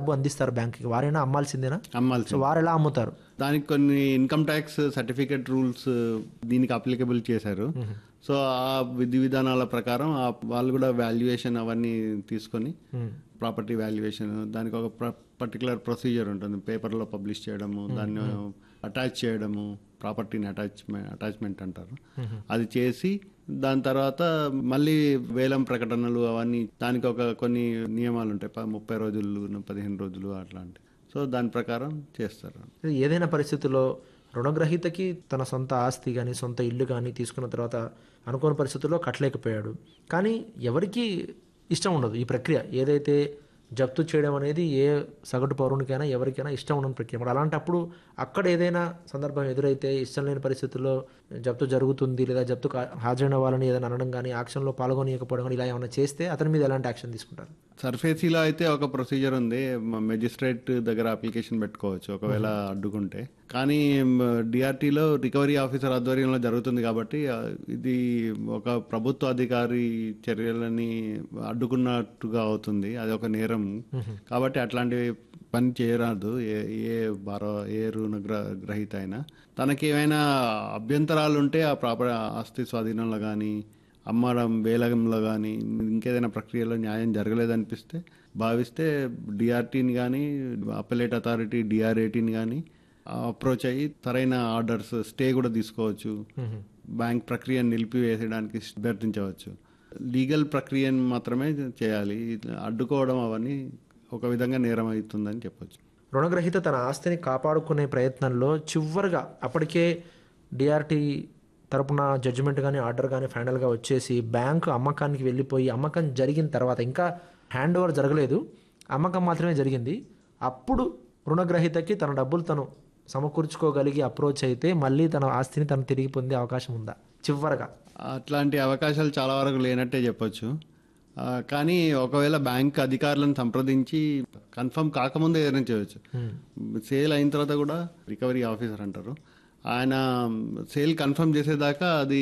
డబ్బు అందిస్తారు బ్యాంక్కి వారైనా అమ్మాల్సిందేనా అమ్మాల్సి సో వారు ఎలా అమ్ముతారు దానికి కొన్ని ఇన్కమ్ ట్యాక్స్ సర్టిఫికేట్ రూల్స్ దీనికి అప్లికబుల్ చేశారు సో ఆ విధి విధానాల ప్రకారం ఆ వాళ్ళు కూడా వాల్యుయేషన్ అవన్నీ తీసుకొని ప్రాపర్టీ వాల్యుయేషన్ దానికి ఒక పర్టికులర్ ప్రొసీజర్ ఉంటుంది పేపర్లో పబ్లిష్ చేయడము దాన్ని అటాచ్ చేయడము ప్రాపర్టీని అటాచ్మెంట్ అటాచ్మెంట్ అంటారు అది చేసి దాని తర్వాత మళ్ళీ వేలం ప్రకటనలు అవన్నీ దానికి ఒక కొన్ని నియమాలు ఉంటాయి ప- ముప్పై రోజులు పదిహేను రోజులు అట్లాంటి సో దాని ప్రకారం చేస్తారు ఏదైనా పరిస్థితుల్లో రుణగ్రహీతకి తన సొంత ఆస్తి కానీ సొంత ఇల్లు కానీ తీసుకున్న తర్వాత అనుకోని పరిస్థితుల్లో కట్టలేకపోయాడు కానీ ఎవరికి ఇష్టం ఉండదు ఈ ప్రక్రియ ఏదైతే జప్తు చేయడం అనేది ఏ సగటు పౌరునికైనా ఎవరికైనా ఇష్టం ఉండని ప్రక్రియ మరి అలాంటప్పుడు అక్కడ ఏదైనా సందర్భం ఎదురైతే ఇష్టం లేని పరిస్థితుల్లో జప్తు జరుగుతుంది లేదా జప్తు హాజరైన వాళ్ళని ఏదైనా అనడం కానీ యాక్షన్లో పాల్గొనకపోవడం కానీ ఇలా ఏమైనా చేస్తే అతని మీద ఎలాంటి యాక్షన్ తీసుకుంటారు సర్ఫేసీలో అయితే ఒక ప్రొసీజర్ ఉంది మెజిస్ట్రేట్ దగ్గర అప్లికేషన్ పెట్టుకోవచ్చు ఒకవేళ అడ్డుకుంటే కానీ డిఆర్టీలో రికవరీ ఆఫీసర్ ఆధ్వర్యంలో జరుగుతుంది కాబట్టి ఆ, ఇది ఒక ప్రభుత్వ అధికారి చర్యలని అడ్డుకున్నట్టుగా అవుతుంది అది ఒక నేరం కాబట్టి అట్లాంటి పని చేయరాదు ఏ ఏ భారో ఏ రుణ గ్రహీత అయినా తనకి ఏమైనా అభ్యంతరాలు ఉంటే ఆ ప్రాపర్ ఆస్తి స్వాధీనంలో కానీ అమ్మడం వేలంలో కానీ ఇంకేదైనా ప్రక్రియలో న్యాయం జరగలేదనిపిస్తే భావిస్తే డిఆర్టీని కానీ అప్పలేట్ అథారిటీ డిఆర్ఏటీని కానీ అప్రోచ్ అయ్యి సరైన ఆర్డర్స్ స్టే కూడా తీసుకోవచ్చు బ్యాంక్ ప్రక్రియను నిలిపివేయడానికి అభ్యర్థించవచ్చు లీగల్ ప్రక్రియను మాత్రమే చేయాలి అడ్డుకోవడం అవన్నీ ఒక విధంగా నేరం అవుతుందని చెప్పొచ్చు రుణగ్రహీత తన ఆస్తిని కాపాడుకునే ప్రయత్నంలో చివరిగా అప్పటికే డిఆర్టీ తరపున జడ్జిమెంట్ కానీ ఆర్డర్ కానీ ఫైనల్గా వచ్చేసి బ్యాంకు అమ్మకానికి వెళ్ళిపోయి అమ్మకం జరిగిన తర్వాత ఇంకా హ్యాండ్ ఓవర్ జరగలేదు అమ్మకం మాత్రమే జరిగింది అప్పుడు రుణగ్రహీతకి తన డబ్బులు తను సమకూర్చుకోగలిగి అప్రోచ్ అయితే మళ్ళీ తన ఆస్తిని తను తిరిగి పొందే అవకాశం ఉందా చివరగా అట్లాంటి అవకాశాలు చాలా వరకు లేనట్టే చెప్పొచ్చు ఆ, కానీ ఒకవేళ బ్యాంక్ అధికారులను సంప్రదించి కన్ఫర్మ్ కాకముందే ఏదైనా చేయవచ్చు సేల్ అయిన తర్వాత కూడా రికవరీ ఆఫీసర్ అంటారు ఆయన సేల్ కన్ఫర్మ్ చేసేదాకా అది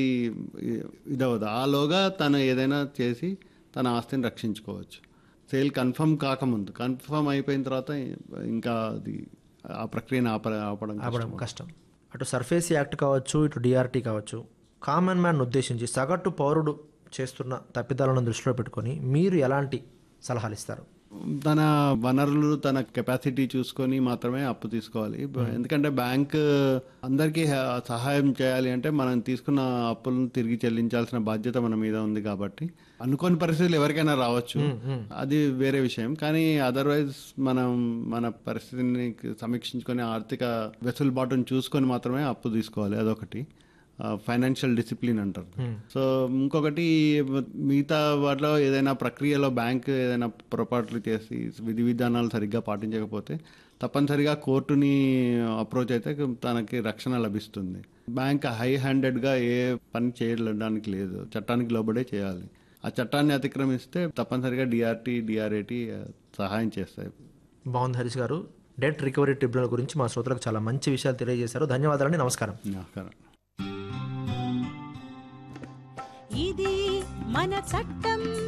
ఇదవదు ఆలోగా తను ఏదైనా చేసి తన ఆస్తిని రక్షించుకోవచ్చు సేల్ కన్ఫర్మ్ కాకముందు కన్ఫర్మ్ అయిపోయిన తర్వాత ఇంకా అది ఆ ప్రక్రియను ఆప ఆపడం కష్టం. ఆపడం కష్టం అటు సర్ఫేస్ యాక్ట్ కావచ్చు ఇటు డిఆర్టీ కావచ్చు కామన్ మ్యాన్ ఉద్దేశించి సగటు పౌరుడు చేస్తున్న తప్పిదాలను దృష్టిలో పెట్టుకొని మీరు ఎలాంటి సలహాలు ఇస్తారు తన వనరులు తన కెపాసిటీ చూసుకొని మాత్రమే అప్పు తీసుకోవాలి ఎందుకంటే బ్యాంక్ అందరికీ హ- సహాయం చేయాలి అంటే మనం తీసుకున్న అప్పులను తిరిగి చెల్లించాల్సిన బాధ్యత మన మీద ఉంది కాబట్టి అనుకోని పరిస్థితులు ఎవరికైనా రావచ్చు అది వేరే విషయం కానీ అదర్వైజ్ మనం మన పరిస్థితిని సమీక్షించుకొని ఆర్థిక వెసులుబాటును చూసుకొని మాత్రమే అప్పు తీసుకోవాలి అదొకటి ఫైనాన్షియల్ డిసిప్లిన్ అంటారు సో ఇంకొకటి మిగతా వాటిలో ఏదైనా ప్రక్రియలో బ్యాంక్ ఏదైనా పొరపాట్లు చేసి విధి విధానాలు సరిగ్గా పాటించకపోతే తప్పనిసరిగా కోర్టుని అప్రోచ్ అయితే తనకి రక్షణ లభిస్తుంది బ్యాంక్ హై హ్యాండెడ్గా ఏ పని చేయడానికి లేదు చట్టానికి లోబడే చేయాలి ఆ చట్టాన్ని అతిక్రమిస్తే తప్పనిసరిగా డిఆర్టీ డిఆర్ఏటి సహాయం చేస్తాయి బాగుంది హరీష్ గారు డెట్ రికవరీ ట్రిబ్యునల్ గురించి మా శ్రోతలకు చాలా మంచి విషయాలు తెలియజేశారు ధన్యవాదాలండి నమస్కారం నమస్కారం ఇది మన చట్టం